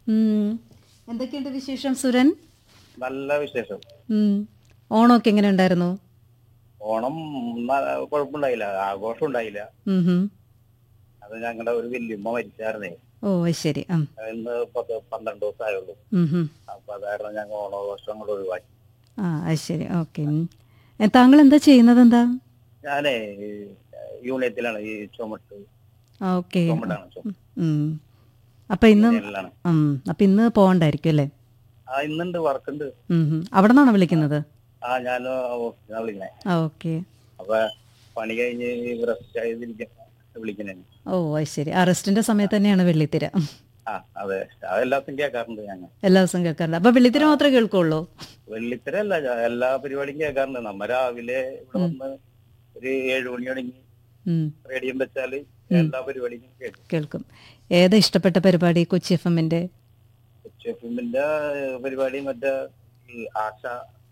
ഉം. എന്തൊക്കെയുണ്ട് വിശേഷം സുരൻ നല്ല വിശേഷം ഉം. ഓണമൊക്കെ എങ്ങനെ ഉണ്ടായിരുന്നു ഓണം ന- കുഴപ്പമുണ്ടായില്ല ആഘോഷം ഉണ്ടായില്ല ഉം ഹും. അത് ഞങ്ങളുടെ ഒരു വല്യമ്മ മരിച്ചായിരുന്നേ ഓ അത് ശരി ഉം. ഇന്ന് പത്ത് പന്ത്രണ്ട് ദിവസം ആയുള്ളൂ ഉം ഹും. അപ്പൊ അതായിരുന്നു ഞങ്ങൾ ഓണാഘോഷം കൂടെ ഒഴിവാക്കി ആ അത് ശരി ഓക്കെ ഉം. എ, താങ്കൾ എന്താ ചെയ്യുന്നത് എന്താ ഞാനേ ഈ യൂണിയത്തിലാണ് ഈ ചുമട്ട് ആ ഓക്കെ ചുമട്ടാണ് ചുമ ഉം. അപ്പൊ ഇന്ന് യൂണിയനിലാണ്. ഉം. അപ്പൊ ഇന്ന് പോകണ്ടായിരിക്കും അല്ലേ ആ ഇന്നുണ്ട് വർക്കുണ്ട് ഉം ഹും. അവിടെ നിന്നാണോ വിളിക്കുന്നത് ആ ഞാൻ ഓഫീസിനാ വിളിക്കണേ ആ ഓക്കെ അപ്പൊ പണി കഴിഞ്ഞ് റെസ്റ്റ് ആയതിരിക്കാൻ വിളിക്കണേ ഓ അത് ശരി അറസ്റ്റിന്റെ സമയത്ത് തന്നെയാണ് വെള്ളിത്തിര ആ അതെ അതെല്ലാത്തും കേൾക്കാറുണ്ട് ഞങ്ങൾ എല്ലാ ദിവസവും കേൾക്കാറുണ്ട് അപ്പൊ വെള്ളിത്തിര മാത്രമേ കേൾക്കുള്ളൂ വെള്ളിത്തിര അല്ല ഞാൻ എല്ലാ പരിപാടിയും കേൾക്കാറുണ്ട് നമ്മ രാവിലെ ഇവിടെ വന്ന് ഒരു ഏഴു മണി തുടങ്ങി ഉം. റേഡിയം വെച്ചാല് എല്ലാ പരിപാടിയും കേൾക്കും കേൾക്കും ഏതാ ഇഷ്ടപ്പെട്ട പരിപാടി കൊച്ചി എഫ് എമ്മിന്റെ ചെഫിന്റെ പരിപാടി മറ്റേ ഈ ആശ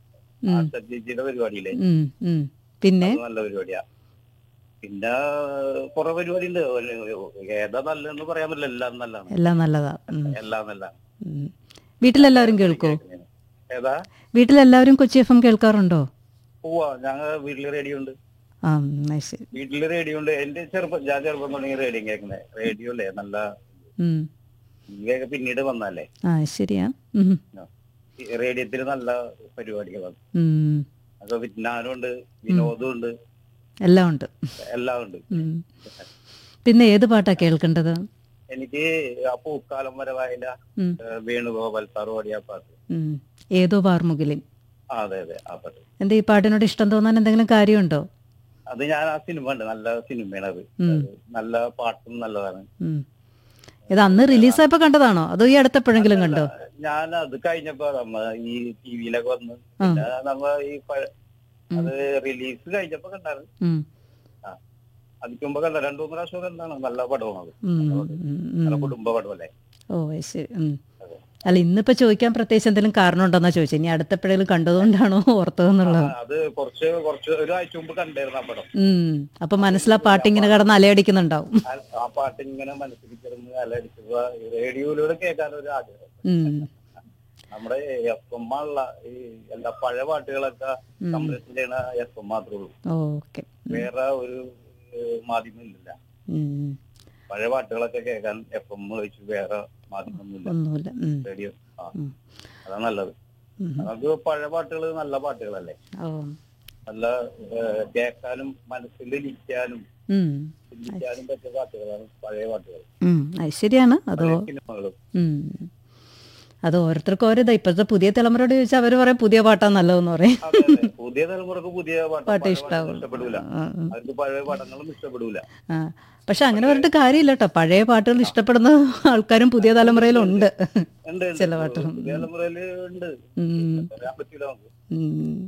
ആശ ചേച്ചിയുടെ പരിപാടിയില്ലേ ഉം, ഉം. പിന്നെ അത് നല്ല പരിപാടിയാ പിന്നെ കുറെ പരിപാടി ഉണ്ട് ഏതാ നല്ലതെന്ന് പറയാൻ പറ്റില്ല എല്ലാം നല്ലതാണ് എല്ലാം നല്ലതാ ഉം, എല്ലാം നല്ലതാണ് ഉം. വീട്ടിലെല്ലാവരും കേൾക്കോ ഏതാ വീട്ടിലെല്ലാവരും കൊച്ചി എഫ് എം കേൾക്കാറുണ്ടോ പോവാ ഞങ്ങൾ വീട്ടില് റേഡിയോ ഉണ്ട് ആ ഉം, അത് ശരി വീട്ടില് റേഡിയോ ഉണ്ട് എന്റെ ചെറുപ്പം ഞാൻ ചെറുപ്പം തുടങ്ങി റേഡിയോ കേൾക്കുന്നത് റേഡിയോ അല്ലേ നല്ല ഉം. ഇവയൊക്കെ പിന്നീട് വന്നല്ലേ ആ ശരിയാ ഉം, റേഡിയോത്തിൽ നല്ല പരിപാടികളാണ് ഉം. അപ്പൊ വിജ്ഞാനം ഉണ്ട് വിനോദം ഉണ്ട് എല്ലാം ഉണ്ട് എല്ലാം ഉണ്ട് ഉം. പിന്നെ ഏത് പാട്ടാ കേൾക്കേണ്ടത് എനിക്ക് ആ പൂക്കാലം വരവായില്ല ഉം, വേണുഗോപാൽ സാർ പാടിയ പാട്ട് ഉം. ഏതോ വാർമുകിലിൻ ആ, അതെ അതെ ആ പാട്ട് എന്താ ഈ പാട്ടിനോട് ഇഷ്ടം തോന്നാൻ എന്തെങ്കിലും കാര്യമുണ്ടോ അത് ഞാൻ ആ സിനിമ ഉണ്ട് നല്ല സിനിമയാണ് അത് ഉം. അത് നല്ല പാട്ടും നല്ലതാണ് ഉം. ഇത് അന്ന് റിലീസായപ്പോ കണ്ടതാണോ അതോ ഈ അടുത്തെപ്പോഴെങ്കിലും കണ്ടോ ഞാൻ അത് കഴിഞ്ഞപ്പോ നമ്മ ഈ ടി വിയിലൊക്കെ വന്ന് പിന്നെ നമ്മ ഈ പഴ- അത് റിലീസ് കഴിഞ്ഞപ്പോ കണ്ടായിരുന്നു ഉം, അതിക്ക് മുമ്പ് കണ്ട രണ്ടു മൂന്ന് പ്രാവശ്യം കണ്ടാണ് നല്ല പടമാണ് അത് ഉം, ഉം, ഉം. നല്ല കുടുംബ പടമല്ലേ ഓ അത് ശരി ഉം. അല്ല ഇന്നിപ്പോ ചോദിക്കാൻ പ്രത്യേകിച്ച് എന്തെങ്കിലും കാരണം ഉണ്ടോന്നാ ചോദിച്ചത് ഇനി അടുത്തെപ്പോഴെങ്കിലും കണ്ടതുകൊണ്ടാണോ ഓർത്തതെന്നുള്ളത് ആ, അത് കുറച്ച് കുറച്ച് ഒരാഴ്ച മുമ്പ് കണ്ടായിരുന്നു ആ പടം ഉം അപ്പൊ മനസ്സിലാ പാട്ടിങ്ങനെ കിടന്ന് അലയടിക്കുന്നുണ്ടാവും ആ- ആ പാട്ട് ഇങ്ങനെ മനസ്സിൽ കിടന്ന് അലടിച്ചപ്പോ റേഡിയോയിലൂടെ കേൾക്കാൻ ഒരു ആഗ്രഹം ഉം. നമ്മുടെ എഫ് എം ഉള്ള ഈ എല്ലാ പഴയ പാട്ടുകളൊക്കെ സംരക്ഷണം ചെയ്യണ എഫ് എം മാത്രമേ ഉള്ളൂ ഓക്കെ വേറെ ഒരു ഏഹ്, മാധ്യമം ഇല്ല ഉം. പഴയ പാട്ടുകളൊക്കെ കേൾക്കാൻ എഫ് എം വെച്ച് വേറെ മാധ്യമമൊന്നുമില്ല ഒന്നുമില്ല ഉം. റേഡിയോ ആ ഉം. അതാ നല്ലത് ഉം. നമുക്ക് പഴയ പാട്ടുകൾ നല്ല പാട്ടുകളല്ലേ ഓ നല്ല ഏഹ്, കേൾക്കാനും മനസ്സിൽ ഇരിക്കാനും ഉം. ചിന്തിക്കാനും പറ്റിയ പാട്ടുകളാണ് പഴയ പാട്ടുകൾ ഉം. അത് ശരിയാണ് അതോ പഴയ സിനിമകളും ഉം. അത് ഓരോരുത്തർക്കും ഓരോ ഇതാ ഇപ്പോഴത്തെ പുതിയ തലമുറയോട് ചോദിച്ചാൽ അവർ പറയും പുതിയ പാട്ടാ നല്ലതെന്ന് പറയും അതെ അതെ പുതിയ തലമുറക്ക് പുതിയ പാട്ട് പാട്ട് പഴയ ഇഷ്ടാവും. പാട്ടുകൾ ഇഷ്ടപ്പെടൂല ആ, ഉം. അവർക്ക് പഴയ പടങ്ങളും ഇഷ്ടപ്പെടൂല ആ. പക്ഷെ അങ്ങനെ പറഞ്ഞിട്ട് കാര്യമില്ല കേട്ടോ പഴയ പാട്ടുകൾ ഇഷ്ടപ്പെടുന്ന ആൾക്കാരും പുതിയ തലമുറയിലുണ്ട് ഉണ്ട് ഉണ്ട്. ചില പാട്ടുകൾ പുതിയ തലമുറയില് ഉണ്ട് ഉം. പറയാൻ പറ്റൂല നമുക്ക് ഉം.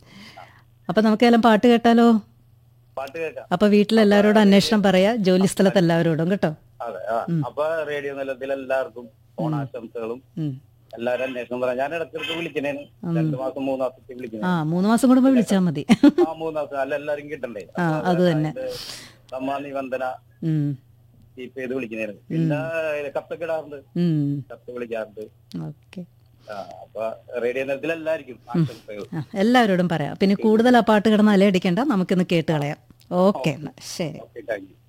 അപ്പൊ നമുക്കെല്ലാം പാട്ട് കേട്ടാലോ പാട്ട് കേൾക്കാം അപ്പൊ വീട്ടിലെല്ലാവരോടും അന്വേഷണം പറയാ ജോലി സ്ഥലത്ത് എല്ലാവരോടും കേട്ടോ അതെ ആ. അപ്പൊ റേഡിയോ നിലത്തിൽ എല്ലാവർക്കും ഓണാശംസകളും ഉം. എല്ലാവരും അന്വേഷണം പറയാം ഞാൻ ഇടയ്ക്കിടയ്ക്ക് വിളിക്കണേന് രണ്ടു മാസം മൂന്ന് മാസത്തേക്ക് വിളിക്കണേ ആ മൂന്ന് മാസം കൂടുമ്പോ വിളിച്ചാ മതി ആ മൂന്ന് മാസം അല്ല എല്ലാരും കിട്ടണ്ടേ ആ അത് തന്നെ നമ്മ നിബന്ധന ഉം. കീപ്പ് ചെയ്ത് വിളിക്കുന്നേന് പിന്നെ കത്തൊക്കെ ഇടാറുണ്ട് ഉം. കത്ത് വിളിക്കാറുണ്ട് ഓക്കെ ആ, അപ്പൊ റേഡിയോ നിലത്തിൽ എല്ലാവർക്കും ആശംസകൾ ആ, എല്ലാവരോടും പറയാം പിന്നെ കൂടുതൽ ആ പാട്ട് കിടന്ന് അലയടിക്കണ്ട നമുക്കിന്ന് കേട്ട് കളയാം ഓക്കെ എന്നാ ശരി ഓക്കെ താങ്ക് യു